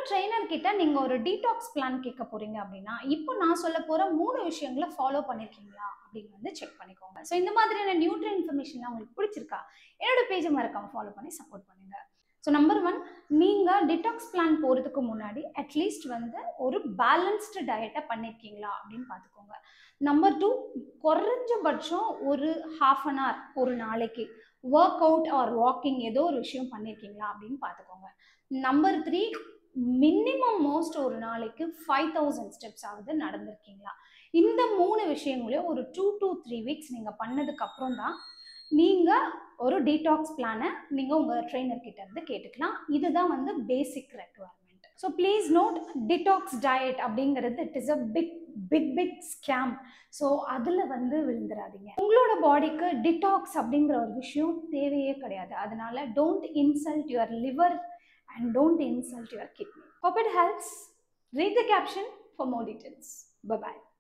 Trainer கிட்ட நீங்க ஒரு டீடாக்ஸ் பிளான் கேட்க போறீங்க அப்படின்னா இப்போ நான் சொல்ல போற மூணு விஷயங்களை ஃபாலோ பண்ணிருக்கீங்களா அப்படின்னு வந்து செக் பண்ணிக்கோங்க ஸோ இந்த மாதிரியான நியூட்ரி இன்ஃபர்மேஷன்லாம் உங்களுக்கு பிடிச்சிருக்கா என்னோட பேஜை மறக்காம ஃபாலோ பண்ணி சப்போர்ட் பண்ணுங்க ஸோ நம்பர் ஒன் நீங்கள் டிடாக்ஸ் பிளான் போகிறதுக்கு முன்னாடி அட்லீஸ்ட் வந்து ஒரு பேலன்ஸ்டு டயட்டை பண்ணியிருக்கீங்களா அப்படின்னு பார்த்துக்கோங்க நம்பர் டூ குறைஞ்சபட்சம் ஒரு ஹாஃப் அன் ஹவர் ஒரு நாளைக்கு ஒர்க் அவுட் ஆர் வாக்கிங் ஏதோ ஒரு விஷயம் பண்ணியிருக்கீங்களா அப்படின்னு பார்த்துக்கோங்க நம்பர் த்ரீ மினிமம் மோஸ்ட் ஒரு நாளைக்கு ஃபைவ் தௌசண்ட் ஸ்டெப்ஸ் ஆகுது நடந்திருக்கீங்களா இந்த மூணு விஷயங்களையும் ஒரு டூ டு த்ரீ வீக்ஸ் நீங்கள் பண்ணதுக்கு அப்புறம் தான் நீங்கள் ஒரு டீடாக்ஸ் பிளானை நீங்கள் உங்கள் ட்ரெயினர் கிட்ட இருந்து கேட்டுக்கலாம் இதுதான் வந்து basic requirement so please note detox diet அப்படிங்கிறது it is a big big big scam so அதில் வந்து விழுந்துடாதீங்க உங்களோட பாடிக்கு டிடாக்ஸ் அப்படிங்கிற ஒரு விஷயம் தேவையே கிடையாது அதனால don't insult your liver and don't insult your kidney. Hope it helps. Read the caption for more details. Bye bye.